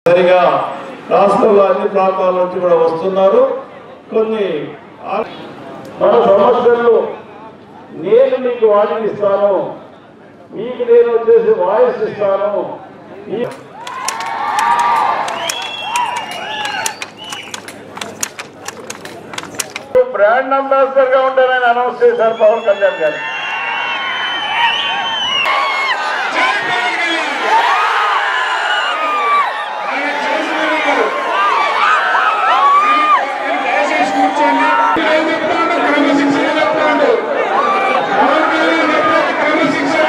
సరిగా రాష్ట్రంలో అన్ని ప్రాంతాల నుంచి కూడా వస్తున్నారు కొన్ని ఆ- మన సమస్యలు నేను మీకు వాటిని ఇస్తాను మీకు నేను వచ్చేసి వాయిస్ ఇస్తాను ఈ- బ్రాండ్ అంబాసిడర్ గా ఉంటానని అనౌన్స్ చేశారు పవన్ కళ్యాణ్ గారు దయచేసి కూర్చోండి ఏం చెప్తాడు క్రమశిక్షణ చెప్తాడు పవన్ కళ్యాణ్ చెప్పేది క్రమశిక్షణ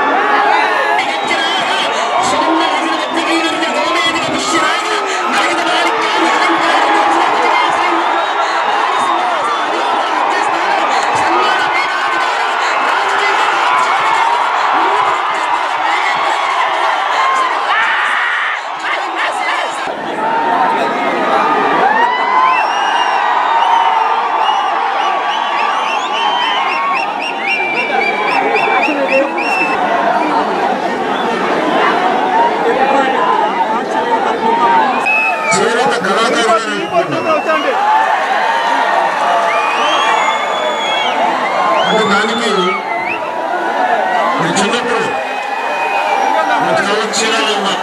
చేనేత కళాకారులను ఎన్నుకుంటున్నారు. అంటే దానికి మీరు చిన్నప్పుడు మీకు కళ్ళ చీరాలు ఉన్నా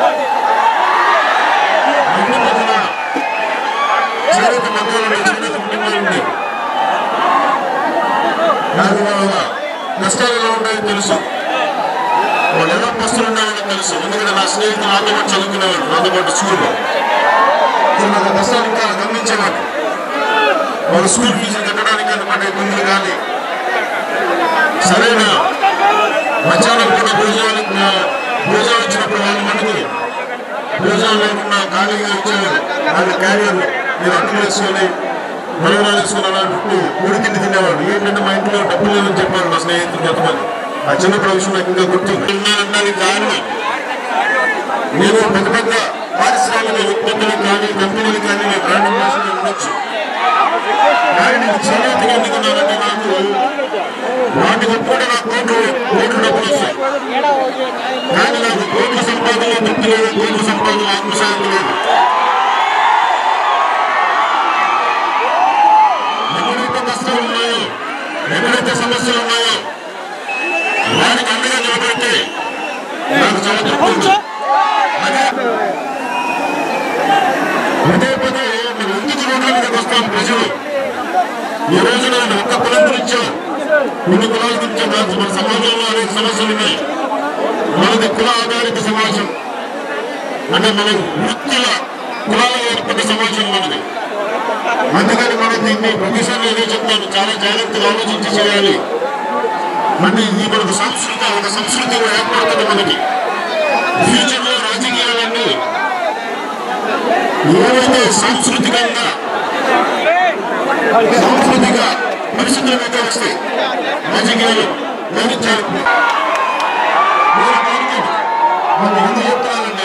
ఇంటి పక్కన చేనేత మగ్గాలు చేనేత కుటుంబాలు ఉండేవి దాని వల్ల కష్టాలు ఎలా ఉంటాయో తెలుసు వాళ్ళు ఎలా పస్తులు ఉండేవాళ్ళో తెలుసు ఎందుకంటే నా స్నేహితులు నాతో పాటు చదువుకునేవాడు నాతో పాటు స్కూల్లో కొన్ని ఒక కష్టాలు ఇంకా గమనించేవాడు వాళ్ళ స్కూల్ ఫీజులు కట్టడానికి కానీ పడే ఇబ్బందులు కానీ సరైన మధ్యాహ్నం పూట భోజనాలు భోజనాలు ఇచ్చినప్పుడు వాళ్ళ మనకి భోజనాలు లేకుండా ఖాళీగా ఇచ్చేవారు వాళ్ళ క్యారియర్లు మీరు అట్టులు వేసుకొని మలవరాలు వేసుకొని అలా పుట్టి ఉడికింది తినేవాడు ఏంటంటే మా ఇంట్లో డబ్బులు లేవని చెప్పారు నా స్నేహితులు కొంతమంది ఆ చిన్నప్పుడు విషయం నాకు ఇంకా గుర్తు ఉన్నారనడానికి కారణం నేను పెద్ద పెద్ద పారిశ్రామిక ఉత్పత్తులు కానీ కంపెనీలు కానీ నేను బ్రాండ్ అంబాసిడర్ ఉండొచ్చు కానీ నేను చేనేతగా ఎన్నుకున్నానంటే నాకు వాటికి కూడా నాకు కోట్లు కోట్లు డబ్బులు వస్తాయి కానీ నాకు కోట్ల సంపాదన తృప్తి లేదు కోట్ల సంపాదన ఆత్మశాంతి లేదు ఎక్కడైతే కష్టాలు ఉన్నాయో ఎక్కడైతే సమస్యలు ఉన్నాయో వారికి అండగా నిలబడితే నాకు చాలా తృప్తి ఉంది అదే పదే పదే మనం ఎందుకు రోడ్ల మీదకి వస్తాం ప్రజలు ఈ రోజు నేను ఒక్క కులం గురించో కొన్ని కులాల గురించో కాదు మన సమాజంలో అనేక సమస్యలు ఉన్నాయి మనది కుల ఆధారిత సమాజం అంటే మన వృత్తుల కులాల ఏర్పడ్డ సమాజం మనది అందుకని మనం దీన్ని ప్రతిసారి ఏదో చెప్తాను చాలా జాగ్రత్తగా ఆలోచించి చేయాలి అంటే ఈ మనకు సంస్కృతి ఒక సంస్కృతి ఏర్పడుతుంది మనకి ఫ్యూచర్ లో రాజకీయాలన్నీ ఏవైతే సాంస్కృతికంగా సాంస్కృతిక పరిస్థితులు అయితే వస్తాయి రాజకీయాలు గమనించాలి మీరు గమనించండి. మనం ఎందుకు చెప్తున్నానంటే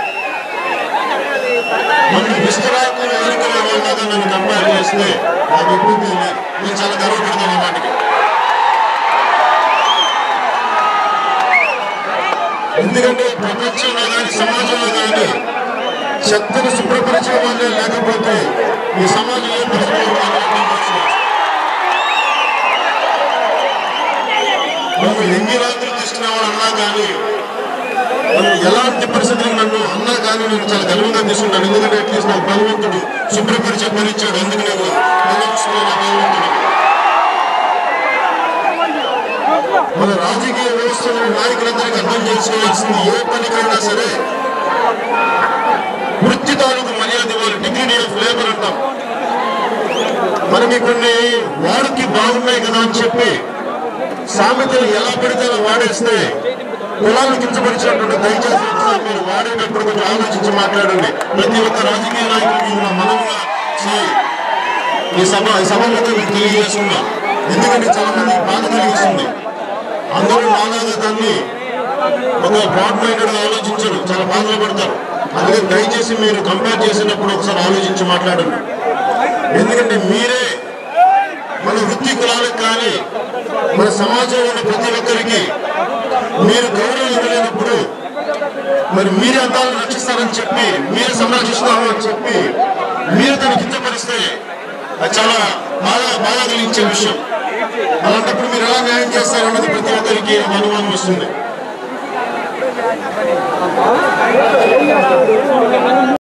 మన విస్తరాకులు ఎన్నికల వాళ్ళగా నన్ను కంపేర్ చేస్తే నాకు ఇబ్బంది లేదు నేను చాలా గర్వపడతాను వాటికి ఎందుకంటే ప్రపంచంలో కానీ సమాజంలో కానీ శక్తిని శుభ్రపరిచే వాళ్ళే లేకపోతే ఈ సమాజం ఏ పరిస్థితిలో ఉందో అర్థం చేసుకోవచ్చు. నువ్వు ఎన్ని రాత్రులు తీసుకునే వాళ్ళు అన్నా కానీ నువ్వు ఎలాంటి పరిస్థితులు నన్ను అన్నా కానీ నేను చాలా గర్వంగా తీసుకుంటాను ఎందుకంటే అట్లీస్ట్ నాకు భగవంతుడు శుభ్రపరిచే పని ఇచ్చాడు అందుకు నేను భగవంతుడు నా భగవంతుడు మన రాజకీయ వ్యవస్థలో నాయకులందరికీ అర్థం చేసుకోవాల్సింది ఏ పనికైనా సరే వృత్తి తాలూకు మర్యాద ఇవ్వాలి డిగ్రీ ఆఫ్ లేబర్ అంటాం మనకి కొన్ని వాడికి బాగున్నాయి కదా అని చెప్పి సామెతలు ఎలా పడితే అలా వాడేస్తే కులాలను కించపరిచినటువంటి దయచేసి ఒకసారి మీరు వాడేటప్పుడు కొంచెం ఆలోచించి మాట్లాడండి ప్రతి ఒక్క రాజకీయ నాయకుడికి కూడా మనముగా ఈ- ఈ సభ ఈ సభలో మీకు తెలియజేస్తున్నాం ఎందుకంటే చాలా మందికి బాధ కలిగిస్తుంది అందరూ నాలాగా దాన్ని ఒక బ్రాడ్ మైండెడ్ గా ఆలోచించరు చాలా బాధలు పడతారు అందుకే దయచేసి మీరు కంపేర్ చేసేటప్పుడు ఒకసారి ఆలోచించి మాట్లాడండి ఎందుకంటే మీరే మన వృత్తి కులాలకు కానీ మన సమాజంలో ఉన్న ప్రతి ఒక్కరికి మీరు గౌరవం ఇవ్వలేనప్పుడు మరి మీరే అందాలను రక్షిస్తారని చెప్పి మీరే సంరక్షిస్తున్నారు అని చెప్పి మీరు దాన్ని కించపరిస్తే అది చాలా బాధ బాధ కలిగించే విషయం అలాంటప్పుడు మీరు ఎలా న్యాయం చేస్తారన్నది ప్రతి ఒక్కరికి అనుమానం వస్తుంది